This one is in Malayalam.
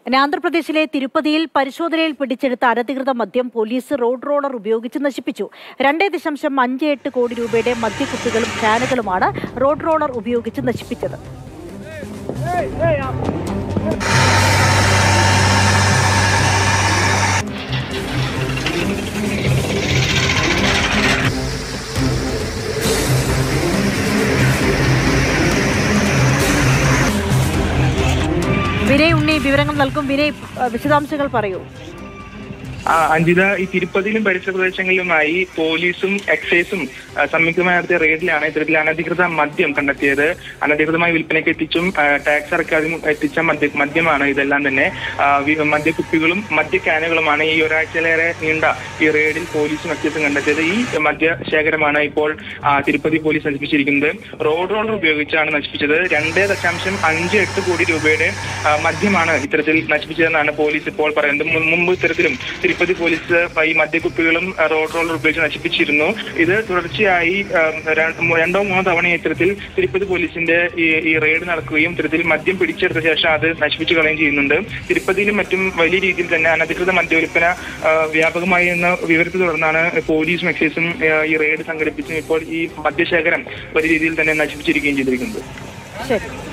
ഇനി ആന്ധ്രാപ്രദേശിലെ തിരുപ്പതിയിൽ പരിശോധനയിൽ പിടിച്ചെടുത്ത അനധികൃത മദ്യം പോലീസ് റോഡ് റോളർ ഉപയോഗിച്ച് നശിപ്പിച്ചു രണ്ടേ ദശാംശം അഞ്ച് എട്ട് കോടി രൂപയുടെ മദ്യക്കുപ്പികളും ക്യാനുകളുമാണ് റോഡ് റോളർ ഉപയോഗിച്ച് നശിപ്പിച്ചത് വിനയ് ഉണ്ണി വിവരങ്ങൾ നൽകും വിനയ് അഹ് വിശദാംശങ്ങൾ പറയൂ ആ, അഞ്ജിത ഈ തിരുപ്പതിയിലും പരിസര പ്രദേശങ്ങളിലുമായി പോലീസും എക്സൈസും ആ, സംയുക്തമായി നടത്തിയ റെയ്ഡിലാണ് ഇത്തരത്തിൽ അനധികൃത മദ്യം കണ്ടെത്തിയത് അനധികൃതമായി വിൽപ്പനയ്ക്ക് എത്തിച്ചും ആ, ടാക്സ് അടക്കാതെയും എത്തിച്ച മദ്യ മദ്യമാണ് ഇതെല്ലാം തന്നെ ആ, വി- മദ്യക്കുപ്പികളും മദ്യ ക്യാനുകളുമാണ് ഈ ഒരാഴ്ചയിലേറെ നീണ്ട ഈ റെയ്ഡിൽ പോലീസും എക്സൈസും കണ്ടെത്തിയത് ഈ മദ്യ ശേഖരമാണ് ഇപ്പോൾ ആ, തിരുപ്പതി പോലീസ് നശിപ്പിച്ചിരിക്കുന്നത് റോഡ് റോളർ ഉപയോഗിച്ചാണ് നശിപ്പിച്ചത് രണ്ട് ദശാംശം അഞ്ച് എട്ട് കോടി രൂപയുടെ ആ, മദ്യമാണ് ഇത്തരത്തിൽ നശിപ്പിച്ചതെന്നാണ് പോലീസ് ഇപ്പോൾ പറയുന്നത് മു- മുമ്പ് ഇത്തരത്തിലും തിരുപ്പതി പോലീസ് ഈ മദ്യക്കുപ്പികളും ആ, റോഡ് റോളർ ഉപയോഗിച്ച് നശിപ്പിച്ചിരുന്നു ഇത് തുടർച്ചയായി ആ, ര- മു- രണ്ടോ മൂന്നോ തവണ ഇത്തരത്തിൽ തിരുപ്പതി പോലീസിന്റെ ഈ ഈ റെയ്ഡ് നടക്കുകയും ഇത്തരത്തിൽ മദ്യം പിടിച്ചെടുത്ത ശേഷം അത് നശിപ്പിച്ചു കളയുകയും ചെയ്യുന്നുണ്ട് തിരുപ്പതിയിലും മറ്റും വലിയ രീതിയിൽ തന്നെ അനധികൃത മദ്യവിൽപ്പന ആ, വ്യാപകമായി എന്ന വിവരത്തെ തുടർന്നാണ് പോലീസും എക്സൈസും ആ, ഈ റെയ്ഡ് സംഘടിപ്പിച്ചും ഇപ്പോൾ ഈ മദ്യശേഖരം വലിയ രീതിയിൽ തന്നെ നശിപ്പിച്ചിരിക്കുകയും ചെയ്തിരിക്കുന്നത് ശരി